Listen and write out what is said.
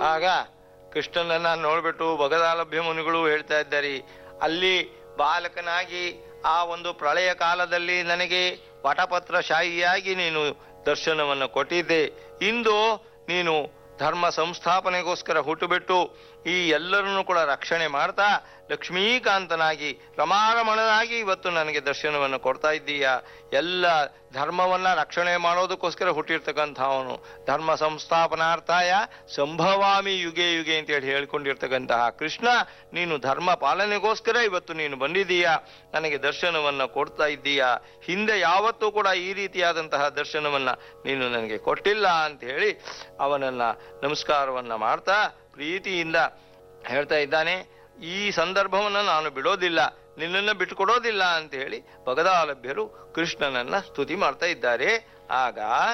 ಆಗ ಕೃಷ್ಣನನ್ನ ನೋಡ್ಬಿಟ್ಟು ಭಗದಾಲಭ್ಯ ಮುನಿಗಳು ಹೇಳ್ತಾ ಇದ್ದಾರೆ ಅಲ್ಲಿ ಬಾಲಕನಾಗಿ ಆ ಒಂದು ಪ್ರಳಯ ಕಾಲದಲ್ಲಿ ನನಗೆ ವಟಪತ್ರ ಶಾಹಿಯಾಗಿ ನೀನು ದರ್ಶನವನ್ನು ಕೊಟ್ಟಿದ್ದೆ ಇಂದು ನೀನು ಧರ್ಮ ಸಂಸ್ಥಾಪನೆಗೋಸ್ಕರ ಹುಟ್ಟುಬಿಟ್ಟು ಈ ಎಲ್ಲರನ್ನು ಕೂಡ ರಕ್ಷಣೆ ಮಾಡ್ತಾ ಲಕ್ಷ್ಮೀಕಾಂತನಾಗಿ ರಮಾರಮಣನಾಗಿ ಇವತ್ತು ನನಗೆ ದರ್ಶನವನ್ನು ಕೊಡ್ತಾ ಇದ್ದೀಯ ಎಲ್ಲ ಧರ್ಮವನ್ನ ರಕ್ಷಣೆ ಮಾಡೋದಕ್ಕೋಸ್ಕರ ಹುಟ್ಟಿರ್ತಕ್ಕಂಥವನು ಧರ್ಮ ಸಂಸ್ಥಾಪನಾರ್ಥಾಯ ಸಂಭವಾಮಿ ಯುಗೆ ಯುಗೆ ಅಂತ ಹೇಳಿ ಹೇಳ್ಕೊಂಡಿರ್ತಕ್ಕಂತಹ ಕೃಷ್ಣ ನೀನು ಧರ್ಮ ಪಾಲನೆಗೋಸ್ಕರ ಇವತ್ತು ನೀನು ಬಂದಿದ್ದೀಯ ನನಗೆ ದರ್ಶನವನ್ನ ಕೊಡ್ತಾ ಇದ್ದೀಯ ಹಿಂದೆ ಯಾವತ್ತೂ ಕೂಡ ಈ ರೀತಿಯಾದಂತಹ ದರ್ಶನವನ್ನ ನೀನು ನನಗೆ ಕೊಟ್ಟಿಲ್ಲ ಅಂತ ಹೇಳಿ ಅವನನ್ನ ನಮಸ್ಕಾರವನ್ನ ಮಾಡ್ತಾ ಪ್ರೀತಿಯಿಂದ ಹೇಳ್ತಾ ಇದ್ದಾನೆ ಈ ಸಂದರ್ಭವನ್ನು ನಾನು ಬಿಡೋದಿಲ್ಲ ನಿನ್ನನ್ನು ಬಿಟ್ಟುಕೊಡೋದಿಲ್ಲ ಅಂತ ಹೇಳಿ ಭಗದಾಲಭ್ಯರು ಕೃಷ್ಣನನ್ನ ಸ್ತುತಿ ಮಾಡ್ತಾ ಇದ್ದಾರೆ ಆಗ